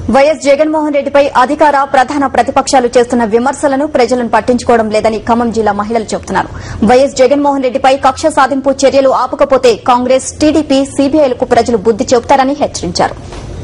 YS Jaganmohan రెడ్డిపై అధికార ప్రధాన ప్రతిపక్షాలు చేస్తున్న విమర్శలను ప్రజలను పట్టించుకోవడం లేదని ఖమ్మం జిల్లా మహిళలు చెబుతున్నారు వైఎస్ జగన్మోహన్ రెడ్డిపై కక్ష సాధింపు చర్యలు ఆపకపోతే కాంగ్రెస్ టీడీపీ సీబీఐలకు ప్రజలు బుద్ది చెబుతారని హెచ్చరించారు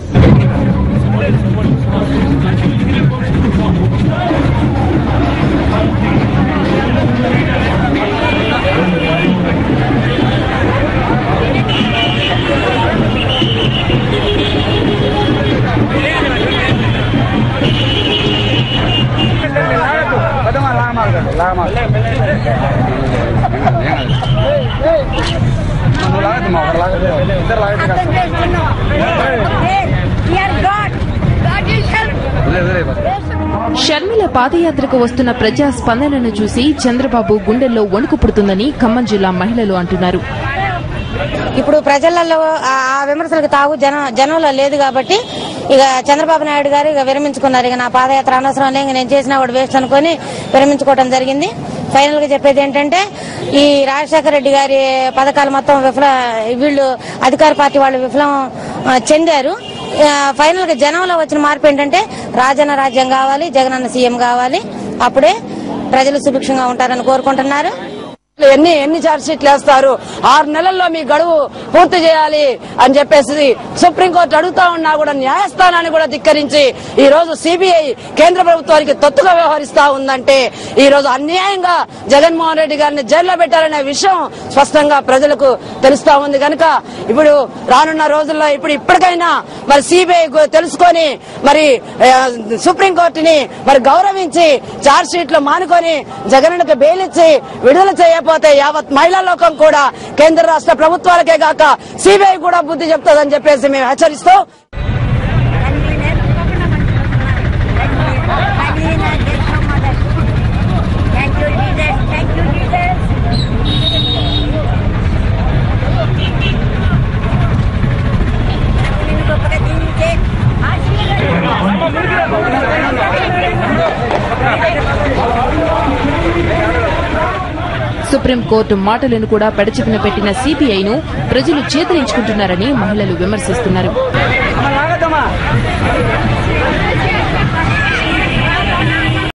Dear God, God will help. Sharmila పాదయాత్రకు వస్తున్న ప్రజా స్పందనను చూసి చంద్రబాబు గుండెల్లో వణుకు పుడుతుందని ఖమ్మం జిల్లా మహిళలు అంటున్నారు ఇప్పుడు ప్రజలలో ఆ ఆ విమర్శలకు తావు జన జనంలో లేదు కాబట్టి ఇక చంద్రబాబు నాయుడు గారు ఇక విరమించుకున్నారు ఇక నా పాదయాత్ర అనవసరం లేదు ఇంక నేను చేసినా కూడా వేస్ట్ అనుకొని విరమించుకోవడం జరిగింది ఫైనల్ గా చెప్పేది ఏంటంటే ఈ రాజశేఖర రెడ్డి గారి పథకాలు మొత్తం విఫల వీళ్ళు అధికార పార్టీ వాళ్ళు విఫలం ఆ, చెందారు ఆ, ఫైనల్ గా జనంలో వచ్చిన మార్పు ఏంటంటే రాజన్న రాజ్యం కావాలి జగనన్న సీఎం కావాలి అప్పుడే ప్రజలు సుభిక్షంగా ఉంటారని కోరుకుంటున్నారు ఎన్ని ఎన్ని ఛార్జ్ షీట్లు వేస్తారు ఆరు నెలల్లో మీ గడువు పూర్తి చేయాలి అని చెప్పేసి సుప్రీంకోర్టు అడుగుతా ఉన్నా కూడా న్యాయస్థానాన్ని కూడా ధిక్కరించి ఈ రోజు సిబిఐ కేంద్ర ప్రభుత్వానికి తొత్తుగా వ్యవహరిస్తా ఉందంటే ఈ రోజు అన్యాయంగా జగన్మోహన్ రెడ్డి గారిని జైల్లో పెట్టారనే విషయం స్పష్టంగా ప్రజలకు తెలుస్తా ఉంది కనుక ఇప్పుడు రానున్న రోజుల్లో ఇప్పుడు ఇప్పటికైనా మరి సిబిఐ తెలుసుకొని మరి ఆ, సుప్రీంకోర్టుని మరి గౌరవించి ఛార్జ్ షీట్లు మానుకొని జగన్కు బెయిల్ ఇచ్చి విడుదల చేయకపోతే యావత్ మహిళా లోకం కూడా కేంద్ర రాష్ట్ర ప్రభుత్వాలకే గాక సిబిఐ కూడా బుద్ధి చెప్తుందని చెప్పేసి మేము హెచ్చరిస్తూ Thank you, Jesus. Thank you, Jesus. నేను గొప్పగా దీవించే ఆశీర్వాదం సుప్రీంకోర్టు మాటలను కూడా పెడచెవిన పెట్టిన సిబిఐను ప్రజలు చేతరించుకుంటున్నారని మహిళలు విమర్శిస్తున్నారు